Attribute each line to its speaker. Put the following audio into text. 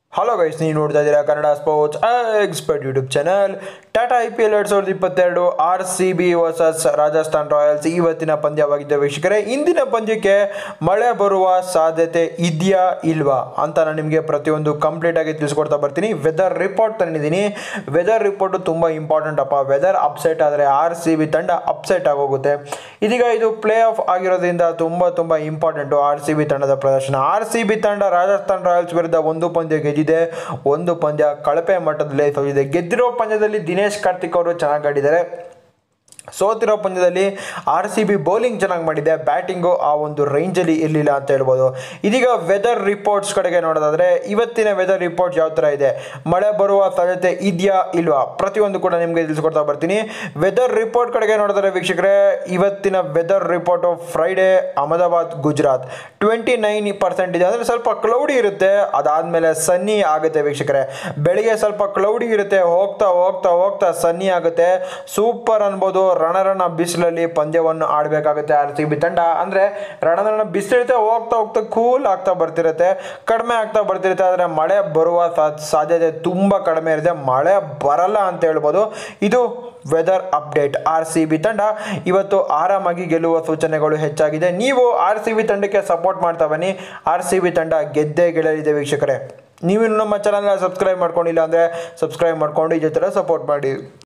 Speaker 1: hello guys ನೀವು ನೋಡ್ತಾ ಇದ್ದೀರಾ Kannada sports expert YouTube channel Tata I P L ಎರಡು ಸಾವಿರದ ಇಪ್ಪತ್ತೆರಡು R C B versus Rajasthan Royals ಇವತ್ತಿನ ಪಂದ್ಯವಾಗಿದೆ ವೀಕ್ಷಕರೇ ಇಂದಿನ ಪಂದ್ಯಕ್ಕೆ ಮಳೆ ಬರುವ ಸಾಧ್ಯತೆ ಇದೆಯಾ ಇಲ್ವಾ ಅಂತ ನಾನು ನಿಮಗೆ ಪ್ರತಿಯೊಂದು ಕಂಪ್ಲೀಟ್ ಆಗಿ ತಿಳಿಸ್ಕೊಡ್ತಾ ಬರ್ತೀನಿ ವೆದರ್ ರಿಪೋರ್ಟ್ ತಂದಿದ್ದೀನಿ ವೆದರ್ ರಿಪೋರ್ಟ್ ತುಂಬ ಇಂಪಾರ್ಟೆಂಟ್ ಅಪ್ಪ ವೆದರ್ ಅಪ್ಸೆಟ್ ಆದರೆ ಆರ್ ಸಿ ಬಿ ತಂಡ ಅಪ್ಸೆಟ್ ಆಗೋಗುತ್ತೆ ಇದೀಗ ಇದು ಪ್ಲೇ ಆಫ್ ಆಗಿರೋದ್ರಿಂದ ತುಂಬ ತುಂಬ ಇಂಪಾರ್ಟೆಂಟು ಆರ್ ಸಿ ಬಿ ತಂಡದ ಪ್ರದರ್ಶನ ಆರ್ ಸಿ ಬಿ ತಂಡ ರಾಜಸ್ಥಾನ್ ರಾಯಲ್ಸ್ ವಿರುದ್ಧ ಒಂದು ಪಂದ್ಯ ಗೆದ್ದಿದೆ ಒಂದು ಪಂದ್ಯ ಕಳಪೆ ಮಟ್ಟದಲ್ಲಿ ಸೋತಿದೆ ಗೆದ್ದಿರೋ ಪಂದ್ಯದಲ್ಲಿ ದಿನೇಶ್ ಕಾರ್ತಿಕ್ ಅವರು ಚೆನ್ನಾಗಿ ಆಡಿದ್ದಾರೆ ಸೋತಿರೋ ಪಂದ್ಯದಲ್ಲಿ ಆರ್ ಸಿ ಬಿ ಬೌಲಿಂಗ್ ಚೆನ್ನಾಗಿ ಮಾಡಿದೆ ಬ್ಯಾಟಿಂಗು ಆ ಒಂದು ರೇಂಜಲ್ಲಿ ಇರಲಿಲ್ಲ ಅಂತ ಹೇಳ್ಬೋದು ಇದೀಗ ವೆದರ್ ರಿಪೋರ್ಟ್ಸ್ ಕಡೆಗೆ ನೋಡೋದಾದ್ರೆ ಇವತ್ತಿನ ವೆದರ್ ರಿಪೋರ್ಟ್ ಯಾವ ಥರ ಇದೆ ಮಳೆ ಬರುವ ಸಾಧ್ಯತೆ ಇದೆಯಾ ಇಲ್ವಾ ಪ್ರತಿಯೊಂದು ಕೂಡ ನಿಮಗೆ ತಿಳಿಸ್ಕೊಡ್ತಾ ಬರ್ತೀನಿ ವೆದರ್ ರಿಪೋರ್ಟ್ ಕಡೆಗೆ ನೋಡಿದ್ರೆ ವೀಕ್ಷಕರೇ ಇವತ್ತಿನ weather report Friday Ahmedabad Gujarat twenty nine percent ಇದೆ ಅಂದರೆ ಸ್ವಲ್ಪ ಕ್ಲೌಡಿ ಇರುತ್ತೆ ಅದಾದಮೇಲೆ ಸನ್ನಿ ಆಗುತ್ತೆ ವೀಕ್ಷಕರೇ ಬೆಳಿಗ್ಗೆ ಸ್ವಲ್ಪ ಕ್ಲೌಡಿ ಇರುತ್ತೆ ಹೋಗ್ತಾ ಹೋಗ್ತಾ ಹೋಗ್ತಾ ಸನ್ನಿ ಆಗುತ್ತೆ ಸೂಪರ್ ಅನ್ಬೋದು ರಣರಣ ಬಿಸಿಲಲ್ಲಿ ಪಂದ್ಯವನ್ನು ಆಡಬೇಕಾಗುತ್ತೆ ಆರ್ ಸಿ ಬಿ ತಂಡ ಅಂದರೆ ರಣರಣ ಬಿಸಿಲಿರುತ್ತೆ ಹೋಗ್ತಾ ಹೋಗ್ತಾ ಕೂಲ್ ಆಗ್ತಾ ಬರ್ತಿರುತ್ತೆ ಕಡಿಮೆ ಆಗ್ತಾ ಬರ್ತಿರುತ್ತೆ ಆದರೆ ಮಳೆ ಬರುವ ಸಾ- ಸಾಧ್ಯತೆ ತುಂಬ ಕಡಿಮೆ ಇರುತ್ತೆ ಮಳೆ ಬರಲ್ಲ ಅಂತ ಹೇಳ್ಬೋದು ಇದು weather update R C B ತಂಡ ಇವತ್ತು ಆರಾಮಾಗಿ ಗೆಲ್ಲುವ ಸೂಚನೆಗಳು ಹೆಚ್ಚಾಗಿದೆ ನೀವು ಆರ್ ಸಿ ಬಿ ತಂಡಕ್ಕೆ ಸಪೋರ್ಟ್ ಮಾಡ್ತಾ ಬನ್ನಿ ಆರ್ ಸಿ ಬಿ ತಂಡ ಗೆದ್ದೇ ಗೆಲ್ಲಲಿದೆ ವೀಕ್ಷಕರೇ ನೀವು ನಮ್ಮ ಚಾನಲ್ನ ಸಬ್ಸ್ಕ್ರೈಬ್ ಮಾಡ್ಕೊಂಡಿಲ್ಲ ಅಂದರೆ ಸಬ್ಸ್ಕ್ರೈಬ್ ಮಾಡ್ಕೊಂಡು ಇದೇ ಥರ ಸಪೋರ್ಟ್ ಮಾಡಿ